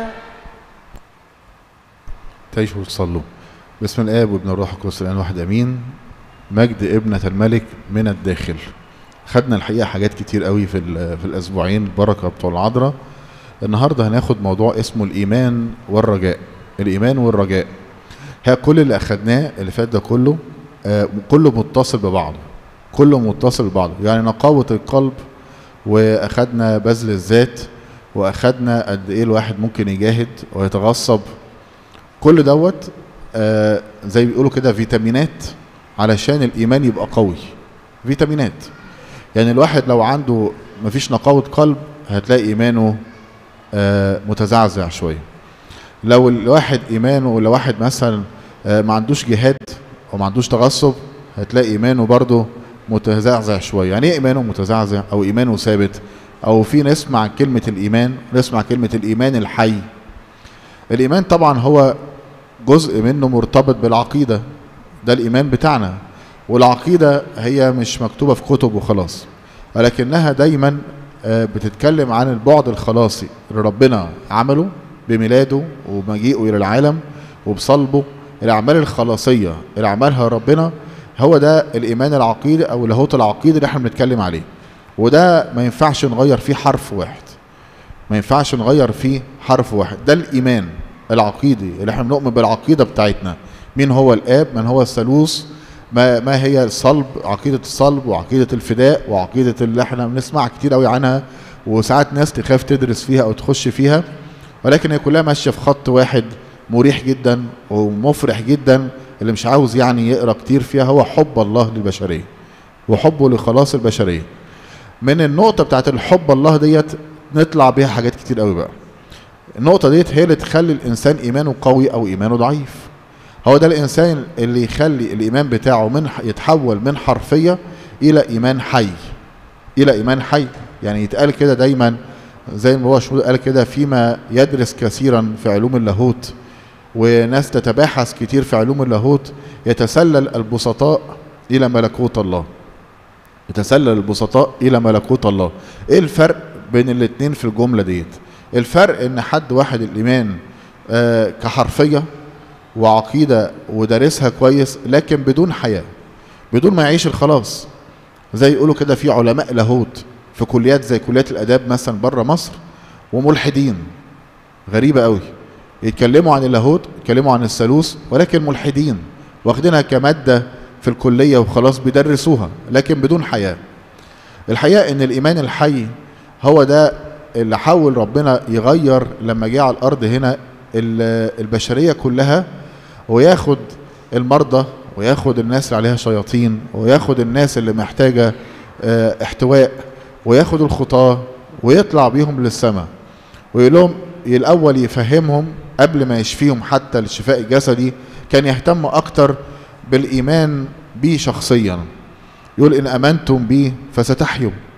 تعيشوا وتصلوا باسم الاب وابن الروح القدس الان واحد امين مجد ابنة الملك من الداخل خدنا الحقيقه حاجات كتير قوي في ال- في الاسبوعين البركه بتوع العذراء النهارده هناخد موضوع اسمه الايمان والرجاء الايمان والرجاء هي كل اللي اخدناه اللي فات ده كله آه، كله متصل ببعضه كله متصل ببعضه يعني نقاوه القلب واخدنا بذل الذات واخدنا قد ايه الواحد ممكن يجاهد ويتغصب كل دوت آه زي بيقولوا كده فيتامينات علشان الايمان يبقى قوي فيتامينات يعني الواحد لو عنده مفيش نقاوة قلب هتلاقي ايمانه آه متزعزع شوية لو الواحد ايمانه لو واحد مثلا آه ما عندوش جهاد وما عندوش تغصب هتلاقي ايمانه برضه متزعزع شوية يعني ايه ايمانه متزعزع او ايمانه ثابت او في نسمع كلمة الايمان نسمع كلمة الايمان الحي الايمان طبعا هو جزء منه مرتبط بالعقيده ده الايمان بتاعنا والعقيده هي مش مكتوبه في كتب وخلاص ولكنها دايما آه، بتتكلم عن البعد الخلاصي اللي ربنا عمله بميلاده ومجيئه الى العالم وبصلبه الاعمال الخلاصيه اللي عملها ربنا هو ده الايمان العقيدي او اللاهوت العقيدي اللي احنا بنتكلم عليه وده ما ينفعش نغير فيه حرف واحد ما ينفعش نغير فيه حرف واحد ده الايمان العقيدي اللي احنا بنؤمن بالعقيده بتاعتنا مين هو الاب من هو الثالوث ما ما هي الصلب عقيده الصلب وعقيده الفداء وعقيده اللي احنا بنسمع كتير قوي عنها وساعات ناس تخاف تدرس فيها او تخش فيها ولكن هي كلها ماشيه في خط واحد مريح جدا ومفرح جدا اللي مش عاوز يعني يقرا كتير فيها هو حب الله للبشريه وحبه لخلاص البشريه من النقطه بتاعت الحب الله ديت نطلع بيها حاجات كتير قوي بقى النقطة ديت هي اللي تخلي الإنسان إيمانه قوي أو إيمانه ضعيف هو ده الإنسان اللي يخلي الإيمان بتاعه من يتحول من حرفية إلى إيمان حي إلى إيمان حي يعني يتقال كده دايما زي ما هو شمول قال كده فيما يدرس كثيرا في علوم اللاهوت وناس تتباحث كتير في علوم اللاهوت يتسلل البسطاء إلى ملكوت الله يتسلل البسطاء الى ملكوت الله ايه الفرق بين الاتنين في الجمله ديت الفرق ان حد واحد الايمان آه كحرفيه وعقيده ودارسها كويس لكن بدون حياه بدون ما يعيش الخلاص زي يقولوا كده في علماء لاهوت في كليات زي كليات الاداب مثلا بره مصر وملحدين غريبه قوي يتكلموا عن اللاهوت يتكلموا عن الثالوث ولكن ملحدين واخدينها كماده في الكليه وخلاص بيدرسوها لكن بدون حياه الحقيقه ان الايمان الحي هو ده اللي حاول ربنا يغير لما جه على الارض هنا ال- البشريه كلها وياخد المرضى وياخد الناس اللي عليها شياطين وياخد الناس اللي محتاجه آه، احتواء وياخد الخطاه ويطلع بيهم للسماء ويقول لهم الاول يفهمهم قبل ما يشفيهم حتى الشفاء الجسدي كان يهتم اكتر بالايمان بيه شخصيا يقول ان امنتم بيه فستحيوا